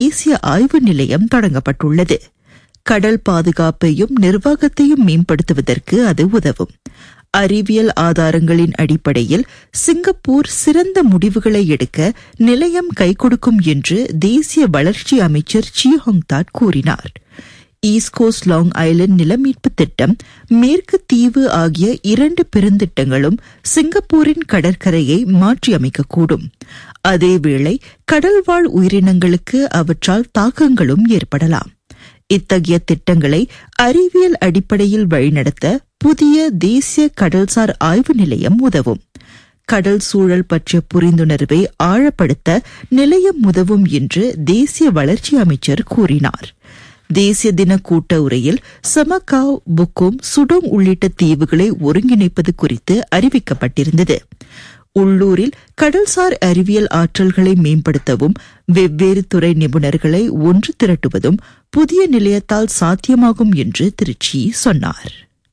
தேசிய ஆய்வு நிலையம் தொடங்கப்பட்டுள்ளது கடல் பாதுகாப்பையும் நிர்வாகத்தையும் மேம்படுத்துவதற்கு அது உதவும் அறிவியல் ஆதாரங்களின் அடிப்படையில் சிங்கப்பூர் சிறந்த முடிவுகளை எடுக்க நிலையம் கை கொடுக்கும் என்று தேசிய வளர்ச்சி அமைச்சர் சி ஹொங்தாட் கூறினார் ஈஸ்ட் கோஸ்ட் லாங் ஐலண்ட் நிலமீட்பு திட்டம் மேற்கு தீவு ஆகிய இரண்டு பெருந்திட்டங்களும் சிங்கப்பூரின் கடற்கரையை மாற்றியமைக்கக்கூடும் அதேவேளை கடல்வாழ் உயிரினங்களுக்கு அவற்றால் தாக்கங்களும் ஏற்படலாம் இத்தகைய திட்டங்களை அறிவியல் அடிப்படையில் வழிநடத்த புதிய தேசிய கடல்சார் ஆய்வு நிலையம் உதவும் கடல் சூழல் பற்றிய புரிந்துணர்வை ஆழப்படுத்த நிலையம் உதவும் என்று தேசிய வளர்ச்சி அமைச்சர் கூறினார் தேசிய தின கூட்ட உரையில் சமகாவ் புக்கும் சுடோங் உள்ளிட்ட தீவுகளை ஒருங்கிணைப்பது குறித்து அறிவிக்கப்பட்டிருந்தது உள்ளூரில் கடல்சார் அறிவியல் ஆற்றல்களை மேம்படுத்தவும் வெவ்வேறு துறை நிபுணர்களை ஒன்று திரட்டுவதும் புதிய நிலையத்தால் சாத்தியமாகும் என்று திருச்சி சொன்னார்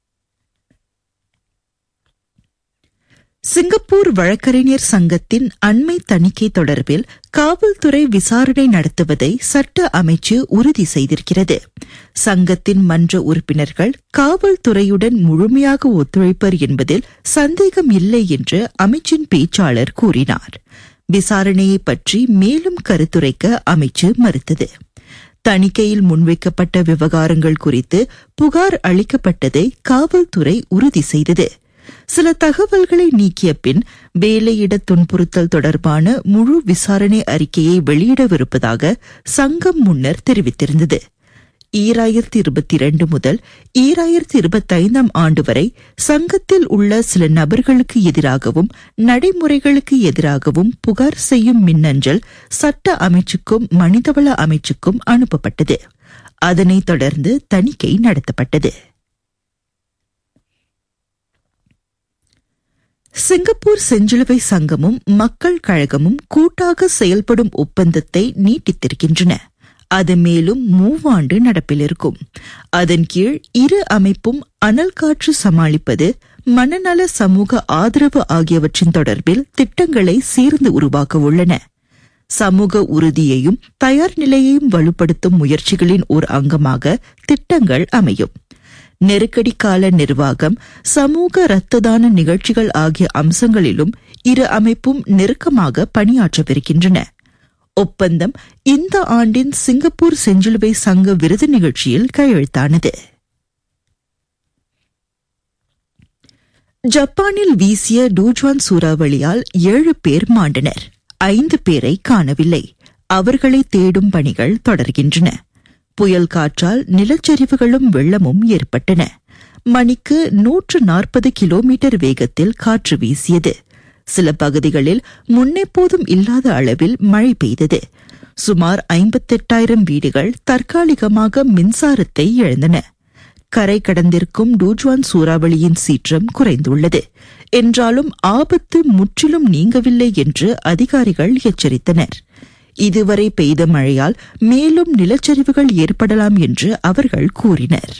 சிங்கப்பூர் வழக்கறிஞர் சங்கத்தின் அண்மை தணிக்கை தொடர்பில் காவல்துறை விசாரணை நடத்துவதை சட்ட அமைச்சு உறுதி செய்திருக்கிறது சங்கத்தின் மன்ற உறுப்பினர்கள் காவல்துறையுடன் முழுமையாக ஒத்துழைப்பர் என்பதில் சந்தேகம் இல்லை என்று அமைச்சின் பேச்சாளர் கூறினார் விசாரணையை பற்றி மேலும் கருத்துரைக்க அமைச்சு மறுத்தது தணிக்கையில் முன்வைக்கப்பட்ட விவகாரங்கள் குறித்து புகார் அளிக்கப்பட்டதை காவல்துறை உறுதி செய்தது சில தகவல்களை நீக்கிய பின் வேலையிட துன்புறுத்தல் தொடர்பான முழு விசாரணை அறிக்கையை வெளியிடவிருப்பதாக சங்கம் முன்னர் தெரிவித்திருந்தது ஈராயிரத்தி இருபத்தி இரண்டு முதல் ஈராயிரத்தி இருபத்தைந்தாம் ஆண்டு வரை சங்கத்தில் உள்ள சில நபர்களுக்கு எதிராகவும் நடைமுறைகளுக்கு எதிராகவும் புகார் செய்யும் மின்னஞ்சல் சட்ட அமைச்சுக்கும் மனிதவள அமைச்சுக்கும் அனுப்பப்பட்டது அதனைத் தொடர்ந்து தணிக்கை நடத்தப்பட்டது சிங்கப்பூர் செஞ்சிலுவை சங்கமும் மக்கள் கழகமும் கூட்டாக செயல்படும் ஒப்பந்தத்தை நீட்டித்திருக்கின்றன அது மேலும் மூவாண்டு நடப்பில் இருக்கும் அதன் கீழ் இரு அமைப்பும் அனல் காற்று சமாளிப்பது மனநல சமூக ஆதரவு ஆகியவற்றின் தொடர்பில் திட்டங்களை சேர்ந்து உருவாக்க உள்ளன சமூக உறுதியையும் தயார் நிலையையும் வலுப்படுத்தும் முயற்சிகளின் ஒரு அங்கமாக திட்டங்கள் அமையும் நெருக்கடி கால நிர்வாகம் சமூக இரத்த தான நிகழ்ச்சிகள் ஆகிய அம்சங்களிலும் இரு அமைப்பும் நெருக்கமாக பணியாற்றவிருக்கின்றன ஒப்பந்தம் இந்த ஆண்டின் சிங்கப்பூர் செஞ்சிலுவை சங்க விருது நிகழ்ச்சியில் கையெழுத்தானது ஜப்பானில் வீசிய டூஜ்வான் சூறாவளியால் ஏழு பேர் மாண்டனர் ஐந்து பேரை காணவில்லை அவர்களை தேடும் பணிகள் தொடர்கின்றன புயல் காற்றால் நிலச்சரிவுகளும் வெள்ளமும் ஏற்பட்டன மணிக்கு நூற்று நாற்பது கிலோமீட்டர் வேகத்தில் காற்று வீசியது சில பகுதிகளில் முன்னெப்போதும் இல்லாத அளவில் மழை பெய்தது சுமார் ஐம்பத்தெட்டாயிரம் வீடுகள் தற்காலிகமாக மின்சாரத்தை இழந்தன கரை கடந்திருக்கும் டூஜ்வான் சூறாவளியின் சீற்றம் குறைந்துள்ளது என்றாலும் ஆபத்து முற்றிலும் நீங்கவில்லை என்று அதிகாரிகள் எச்சரித்தனர் இதுவரை பெய்த மழையால் மேலும் நிலச்சரிவுகள் ஏற்படலாம் என்று அவர்கள் கூறினர்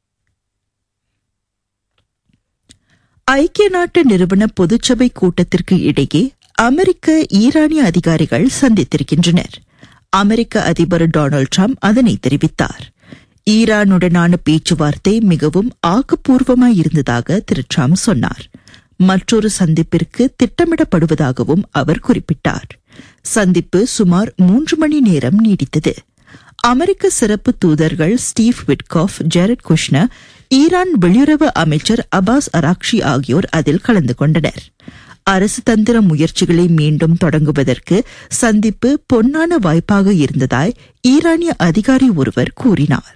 ஐக்கிய நாட்டு நிறுவன பொதுச்சபை கூட்டத்திற்கு இடையே அமெரிக்க ஈரானிய அதிகாரிகள் சந்தித்திருக்கின்றனர் அமெரிக்க அதிபர் டொனால்டு ட்ரம்ப் அதனை தெரிவித்தார் ஈரானுடனான பேச்சுவார்த்தை மிகவும் ஆக்கப்பூர்வமாயிருந்ததாக திரு ட்ரம்ப் சொன்னார் மற்றொரு சந்திப்பிற்கு திட்டமிடப்படுவதாகவும் அவர் குறிப்பிட்டார் சந்திப்பு சுமார் மூன்று மணி நேரம் நீடித்தது அமெரிக்க சிறப்பு தூதர்கள் Steve Witkoff Jared Kushner Iran வெளியுறவு அமைச்சர் அபாஸ் அராக்ஷி ஆகியோர் அதில் கலந்து கொண்டனர் அரசு தந்திர முயற்சிகளை மீண்டும் தொடங்குவதற்கு சந்திப்பு பொன்னான வாய்ப்பாக இருந்ததாய் ஈரானிய அதிகாரி ஒருவர் கூறினார்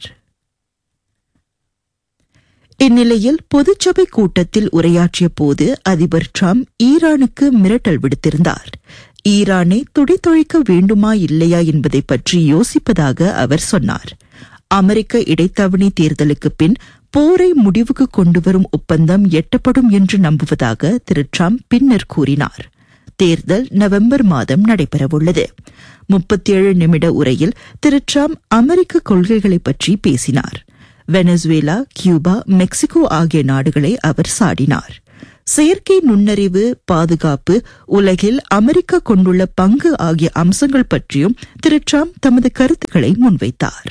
இந்நிலையில் பொதுச்சபை கூட்டத்தில் உரையாற்றிய போது அதிபர் ட்ரம்ப் ஈரானுக்கு மிரட்டல் விடுத்திருந்தார் ஈரானை துடித்தொழிக்க வேண்டுமா இல்லையா என்பதை பற்றி யோசிப்பதாக அவர் சொன்னார் அமெரிக்க இடைத்தவணை தேர்தலுக்கு பின் போரை முடிவுக்கு கொண்டுவரும் ஒப்பந்தம் எட்டப்படும் என்று நம்புவதாக திரு ட்ரம்ப் பின்னர் கூறினார் தேர்தல் நவம்பர் மாதம் நடைபெறவுள்ளது முப்பத்தேழு நிமிட உரையில் திரு ட்ரம்ப் அமெரிக்க கொள்கைகளை பற்றி பேசினார் வெனசுவேலா கியூபா மெக்சிகோ ஆகிய நாடுகளை அவர் சாடினார் செயற்கை நுண்ணறிவு பாதுகாப்பு உலகில் அமெரிக்கா கொண்டுள்ள பங்கு ஆகிய அம்சங்கள் பற்றியும் திரு ட்ரம்ப் தமது கருத்துக்களை முன்வைத்தார்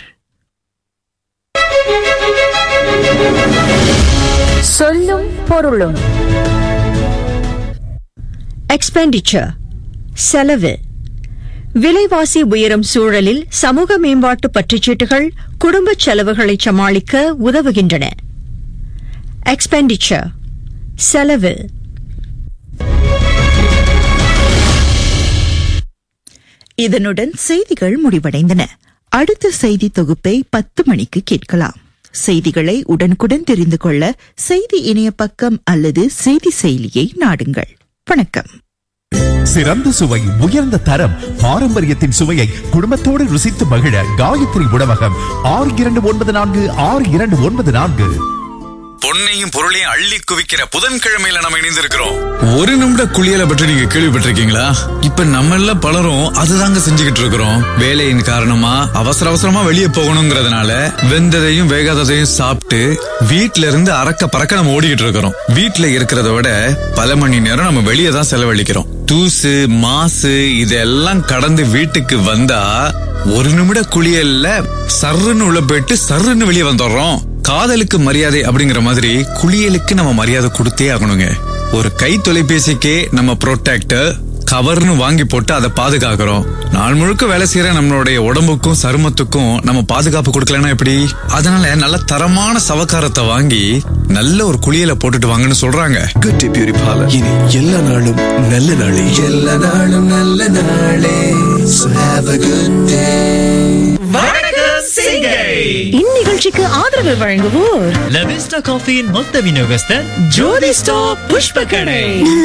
சொல்லும் பொருளும் எக்ஸ்பெண்டிச்சர் செலவு விலைவாசி உயரும் சூழலில் சமூக மேம்பாட்டு பற்றுச்சீட்டுகள் குடும்ப செலவுகளை சமாளிக்க உதவுகின்றன எக்ஸ்பெண்டிச்சர் செலவு இதனுடன் செய்திகள் முடிவடைந்தன அடுத்த செய்தி தொகுப்பை பத்து மணிக்கு கேட்கலாம் செய்திகளை உடனுக்குடன் தெரிந்து கொள்ள செய்தி இணைய பக்கம் அல்லது செய்தி செயலியை நாடுங்கள் வணக்கம் சிறந்த சுவை உயர்ந்த தரம் பாரம்பரியத்தின் சுவையை குடும்பத்தோடு ருசித்து மகிழ காயத்ரி உணவகம் ஆறு இரண்டு ஒன்பது நான்கு ஆறு இரண்டு ஒன்பது நான்கு பொன்னையும் பொருளையும் அள்ளி குவிக்கிற புதன்கிழமையில நம்ம இணைந்திருக்கிறோம் ஒரு நிமிட குளியலை பற்றி நீங்க கேள்விப்பட்டிருக்கீங்களா இப்ப நம்ம எல்லாம் பலரும் அதுதாங்க செஞ்சுக்கிட்டு இருக்கிறோம் வேலையின் காரணமா அவசர அவசரமா வெளியே போகணுங்கிறதுனால வெந்ததையும் வேகாததையும் சாப்பிட்டு வீட்ல இருந்து அறக்க பறக்க நம்ம ஓடிக்கிட்டு இருக்கிறோம் வீட்ல இருக்கிறத விட பல மணி நேரம் நம்ம வெளியே தான் செலவழிக்கிறோம் தூசு மாசு இதெல்லாம் கடந்து வீட்டுக்கு வந்தா ஒரு நிமிட குளியல்ல சர்ருன்னு உள்ள போயிட்டு சர்ருன்னு வெளியே வந்துடுறோம் காதலுக்கு மரியாதை அப்படிங்கிற மாதிரி குளியலுக்கு நம்ம மரியாதை கொடுத்தே ஆகணுங்க ஒரு கை தொலைபேசிக்கே நம்ம ப்ரொடெக்டர் கவர்னு வாங்கி போட்டு அதை பாதுகாக்கிறோம் நாள் முழுக்க வேலை செய்யற நம்மளுடைய உடம்புக்கும் சருமத்துக்கும் நம்ம பாதுகாப்பு கொடுக்கலன்னா எப்படி அதனால நல்ல தரமான சவக்காரத்தை வாங்கி நல்ல ஒரு குளியல போட்டுட்டு வாங்கன்னு சொல்றாங்க குட் டே பியூரி பார்லர் இனி எல்லா நாளும் நல்ல நாளே எல்லா நாளும் நல்ல நாளே So have a good day. இந்நிகழ்ச்சிக்கு ஆதரவு வழங்குவோர் லவிஸ்டா காஃபியின் மொத்த விநியோகஸ்தர் ஜோதி ஸ்டாப் புஷ்ப கடை